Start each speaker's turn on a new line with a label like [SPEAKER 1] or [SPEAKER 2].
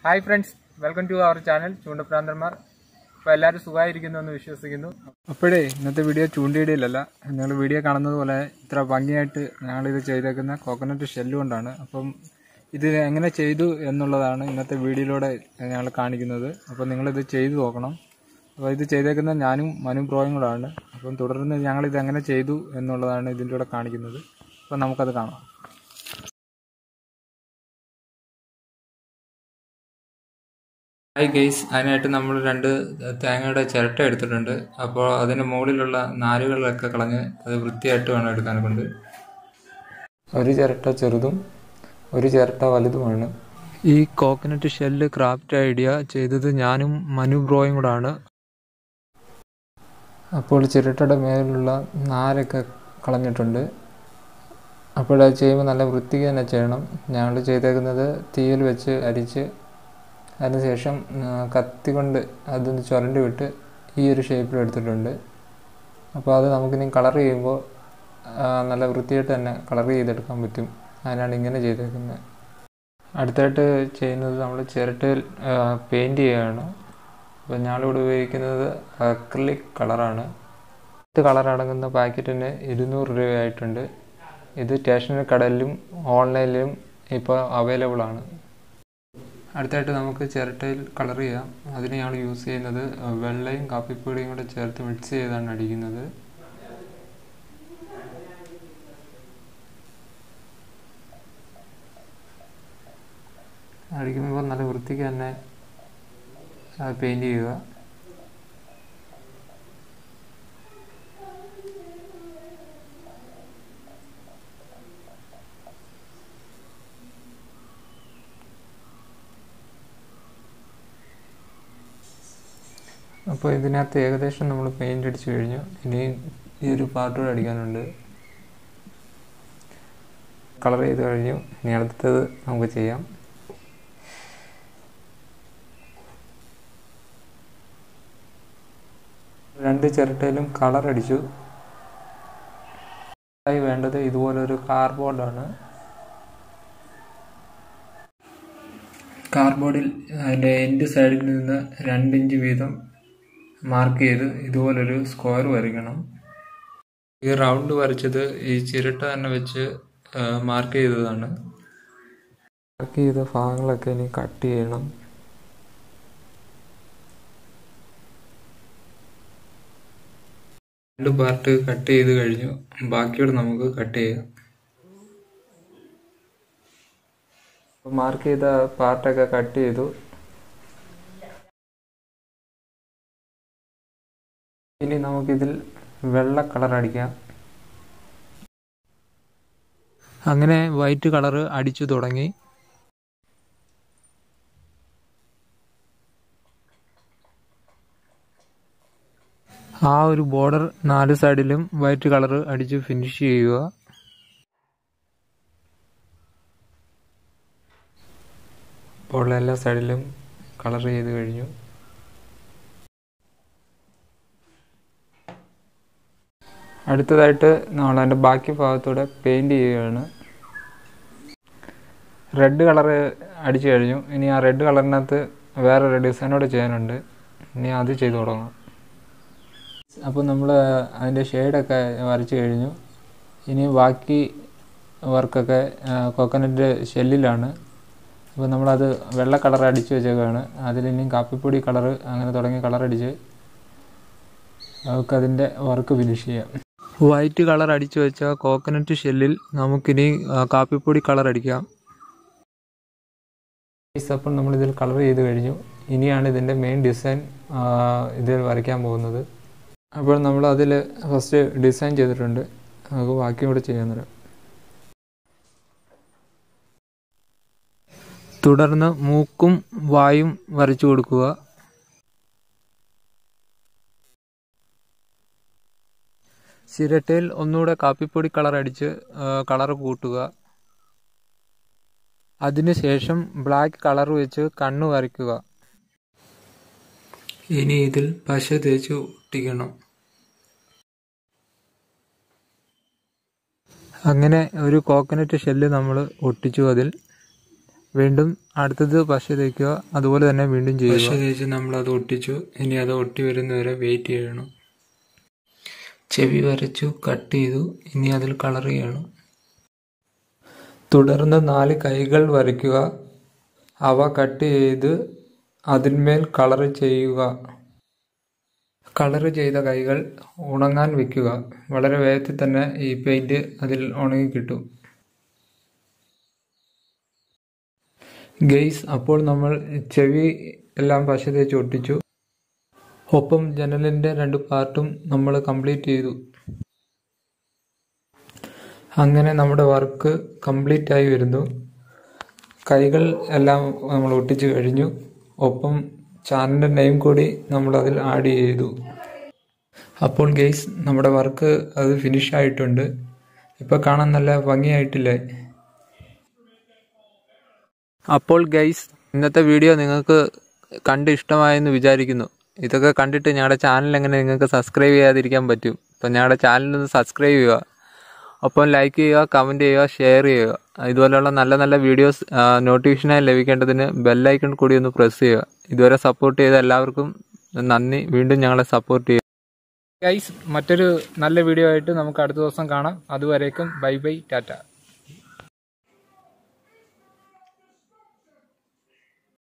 [SPEAKER 1] hi friends welcome to our channel ചൂണ്ടപ്രാന്തന്മാർ അപ്പോൾ എല്ലാവരും സുഖമായിരിക്കുന്നു എന്ന് വിശ്വസിക്കുന്നു അപ്പോഴേ ഇന്നത്തെ വീഡിയോ ചൂണ്ടയിടയിലല്ല നിങ്ങൾ വീഡിയോ കാണുന്നത് പോലെ ഇത്ര ഭംഗിയായിട്ട് ഞങ്ങളിത് ചെയ്തേക്കുന്ന കോക്കനട്ട് ഷെല്ല് കൊണ്ടാണ് അപ്പം ഇത് എങ്ങനെ ചെയ്തു എന്നുള്ളതാണ് ഇന്നത്തെ വീഡിയോയിലൂടെ ഞങ്ങൾ കാണിക്കുന്നത് അപ്പോൾ നിങ്ങളിത് ചെയ്തു നോക്കണം അപ്പോൾ ഇത് ചെയ്തേക്കുന്ന ഞാനും മനു പ്രോയും കൂടാണ് അപ്പം തുടർന്ന് ഞങ്ങളിത് എങ്ങനെ ചെയ്തു എന്നുള്ളതാണ് ഇതിൻ്റെ കൂടെ കാണിക്കുന്നത് അപ്പോൾ നമുക്കത് കാണാം ഹായ് ഗെയ്സ് അതിനായിട്ട് നമ്മൾ രണ്ട് തേങ്ങയുടെ ചിരട്ട എടുത്തിട്ടുണ്ട് അപ്പോൾ അതിന് മുകളിലുള്ള നാരുകളൊക്കെ കളഞ്ഞ് അത് വൃത്തിയായിട്ട് വേണം എടുക്കാൻ കൊണ്ട് ഒരു ചിരട്ട ചെറുതും ഒരു ചിരട്ട വലുതുമാണ് ഈ കോക്കനട്ട് ഷെല്ല് ക്രാഫ്റ്റ് ഐഡിയ ചെയ്തത് ഞാനും മനു ബ്രോയും കൂടാണ് അപ്പോൾ ചിരട്ടയുടെ മേലുള്ള നാരൊക്കെ കളഞ്ഞിട്ടുണ്ട് അപ്പോൾ അത് ചെയ്യുമ്പോൾ നല്ല വൃത്തിക്ക് തന്നെ ചെയ്യണം ഞങ്ങൾ ചെയ്തേക്കുന്നത് തീയിൽ വെച്ച് അരിച്ച് അതിനുശേഷം കത്തി കൊണ്ട് അതൊന്ന് ചുരണ്ടി വിട്ട് ഈ ഒരു ഷേപ്പിൽ എടുത്തിട്ടുണ്ട് അപ്പോൾ അത് നമുക്കിനി കളർ ചെയ്യുമ്പോൾ നല്ല വൃത്തിയായിട്ട് തന്നെ കളർ ചെയ്തെടുക്കാൻ പറ്റും അതിനാണ് ഇങ്ങനെ ചെയ്തേക്കുന്നത് അടുത്തായിട്ട് ചെയ്യുന്നത് നമ്മൾ ചിരട്ടയിൽ പെയിൻറ് ചെയ്യുകയാണ് അപ്പോൾ ഞാനിവിടെ ഉപയോഗിക്കുന്നത് അക്രിലിക് കളറാണ് ഇത് കളർ അടങ്ങുന്ന പാക്കറ്റിന് ഇരുന്നൂറ് രൂപയായിട്ടുണ്ട് ഇത് സ്റ്റേഷനറി കടയിലും ഓൺലൈനിലും ഇപ്പോൾ അവൈലബിൾ ആണ് അടുത്തായിട്ട് നമുക്ക് ചിരട്ടയിൽ കളർ ചെയ്യാം അതിന് ഞങ്ങൾ യൂസ് ചെയ്യുന്നത് വെള്ളയും കാപ്പിപ്പൊടിയും കൂടെ ചേർത്ത് മിക്സ് ചെയ്താണ് അടിക്കുന്നത് അടിക്കുമ്പോൾ നല്ല വൃത്തിക്ക് തന്നെ പെയിൻറ് ചെയ്യുക അപ്പോൾ ഇതിനകത്ത് ഏകദേശം നമ്മൾ പെയിൻ്റ് അടിച്ചു കഴിഞ്ഞു ഇനി ഈ ഒരു പാർട്ടൂടെ അടിക്കാനുണ്ട് കളർ ചെയ്ത് കഴിഞ്ഞു ഇനി അടുത്തത് നമുക്ക് ചെയ്യാം രണ്ട് ചിരട്ടയിലും കളർ അടിച്ചു വേണ്ടത് ഇതുപോലൊരു കാർബോർഡാണ് കാർബോർഡിൽ അതിൻ്റെ എൻഡ് സൈഡിൽ നിന്ന് രണ്ടിഞ്ച് വീതം മാർക്ക് ചെയ്ത് ഇതുപോലൊരു സ്ക്വയർ വരയ്ക്കണം ഈ റൗണ്ട് വരച്ചത് ഈ ചിരട്ട തന്നെ വെച്ച് മാർക്ക് ചെയ്തതാണ് മാർക്ക് ചെയ്ത ഭാഗങ്ങളൊക്കെ ഇനി കട്ട് ചെയ്യണം രണ്ട് പാർട്ട് കട്ട് ചെയ്ത് കഴിഞ്ഞു ബാക്കിയോട് നമുക്ക് കട്ട് ചെയ്യാം മാർക്ക് ചെയ്ത പാർട്ടൊക്കെ കട്ട് ചെയ്തു ഇനി നമുക്കിതിൽ വെള്ള കളർ അടിക്കാം അങ്ങനെ വൈറ്റ് കളർ അടിച്ചു തുടങ്ങി ആ ഒരു ബോർഡർ നാല് സൈഡിലും വൈറ്റ് കളർ അടിച്ച് ഫിനിഷ് ചെയ്യുക ഇപ്പോൾ എല്ലാ സൈഡിലും കളർ ചെയ്ത് കഴിഞ്ഞു അടുത്തതായിട്ട് നമ്മൾ അതിൻ്റെ ബാക്കി ഭാഗത്തൂടെ പെയിൻറ് ചെയ്യുകയാണ് റെഡ് കളർ അടിച്ചു കഴിഞ്ഞു ഇനി ആ റെഡ് കളറിനകത്ത് വേറൊരു ഡിസൈനോടെ ചെയ്യാനുണ്ട് ഇനി അത് ചെയ്തു തുടങ്ങാം അപ്പോൾ നമ്മൾ അതിൻ്റെ ഷെയ്ഡൊക്കെ വരച്ചു കഴിഞ്ഞു ഇനി ബാക്കി വർക്കൊക്കെ കോക്കനറ്റ് ഷെല്ലിലാണ് അപ്പോൾ നമ്മളത് വെള്ള കളർ അടിച്ച് വെച്ചേക്കാണ് അതിലിനി കാപ്പിപ്പൊടി കളർ അങ്ങനെ തുടങ്ങിയ കളർ അടിച്ച് നമുക്കതിൻ്റെ വർക്ക് ഫിനിഷ് ചെയ്യാം വൈറ്റ് കളർ അടിച്ചു വെച്ച കോക്കനട്ട് ഷെല്ലിൽ നമുക്കിനി കാപ്പിപ്പൊടി കളർ അടിക്കാം അപ്പോൾ നമ്മളിതിൽ കളർ ചെയ്ത് കഴിഞ്ഞു ഇനിയാണ് ഇതിൻ്റെ മെയിൻ ഡിസൈൻ ഇതിൽ വരയ്ക്കാൻ പോകുന്നത് അപ്പോൾ നമ്മൾ അതിൽ ഫസ്റ്റ് ഡിസൈൻ ചെയ്തിട്ടുണ്ട് നമുക്ക് ബാക്കി കൂടെ ചെയ്യാൻ തരാം തുടർന്ന് മൂക്കും വായും വരച്ചു കൊടുക്കുക ചിരട്ടയിൽ ഒന്നുകൂടെ കാപ്പിപ്പൊടി കളർ അടിച്ച് കളർ കൂട്ടുക അതിനുശേഷം ബ്ലാക്ക് കളർ വെച്ച് കണ്ണു വരയ്ക്കുക ഇനി ഇതിൽ പശ തേച്ച് ഒട്ടിക്കണം അങ്ങനെ ഒരു കോക്കനട്ട് ഷെല്ല് നമ്മൾ ഒട്ടിച്ചു അതിൽ വീണ്ടും അടുത്തത് പശ തേക്കുക അതുപോലെ തന്നെ വീണ്ടും ചെയ്യുക പശ തേച്ച് നമ്മൾ അത് ഒട്ടിച്ചു ഇനി അത് ഒട്ടി വരുന്നവരെ വെയിറ്റ് ചെയ്യണം ചെവി വരച്ചു കട്ട് ചെയ്തു ഇനി അതിൽ കളർ ചെയ്യണം തുടർന്ന് നാല് കൈകൾ വരയ്ക്കുക അവ കട്ട് ചെയ്ത് അതിന്മേൽ കളർ ചെയ്യുക കളർ ചെയ്ത കൈകൾ ഉണങ്ങാൻ വെക്കുക വളരെ വേഗത്തിൽ തന്നെ ഈ പെയിന്റ് അതിൽ ഉണങ്ങി കിട്ടും ഗെയ്സ് അപ്പോൾ നമ്മൾ ചെവി എല്ലാം പശ തേച്ച് ഒട്ടിച്ചു ഒപ്പം ജനലിൻ്റെ രണ്ട് പാർട്ടും നമ്മൾ കംപ്ലീറ്റ് ചെയ്തു അങ്ങനെ നമ്മുടെ വർക്ക് കംപ്ലീറ്റ് ആയി വരുന്നു കൈകൾ എല്ലാം നമ്മൾ ഒട്ടിച്ചു കഴിഞ്ഞു ഒപ്പം ചാനലിൻ്റെ നെയിം കൂടി നമ്മൾ അതിൽ ആഡ് ചെയ്തു അപ്പോൾ ഗെയ്സ് നമ്മുടെ വർക്ക് അത് ഫിനിഷ് ആയിട്ടുണ്ട് ഇപ്പോൾ കാണാൻ നല്ല ഭംഗിയായിട്ടില്ലേ അപ്പോൾ ഗൈസ് ഇന്നത്തെ വീഡിയോ നിങ്ങൾക്ക് കണ്ട് ഇഷ്ടമായെന്ന് വിചാരിക്കുന്നു ഇതൊക്കെ കണ്ടിട്ട് ഞങ്ങളുടെ ചാനൽ എങ്ങനെ നിങ്ങൾക്ക് സബ്സ്ക്രൈബ് ചെയ്യാതിരിക്കാൻ പറ്റും അപ്പം ഞങ്ങളുടെ ചാനലൊന്ന് സബ്സ്ക്രൈബ് ചെയ്യുക ഒപ്പം ലൈക്ക് ചെയ്യുക കമൻറ്റ് ചെയ്യുക ഷെയർ ചെയ്യുക ഇതുപോലെയുള്ള നല്ല നല്ല വീഡിയോസ് നോട്ടിഫിക്കേഷനായി ലഭിക്കേണ്ടതിന് ബെല്ലൈക്കൺ കൂടി ഒന്ന് പ്രസ് ചെയ്യുക ഇതുവരെ സപ്പോർട്ട് ചെയ്ത എല്ലാവർക്കും നന്ദി വീണ്ടും ഞങ്ങളെ സപ്പോർട്ട് ചെയ്യുക ഗൈസ് മറ്റൊരു നല്ല വീഡിയോ ആയിട്ട് നമുക്ക് അടുത്ത ദിവസം കാണാം അതുവരേക്കും ബൈ ബൈ ടാറ്റ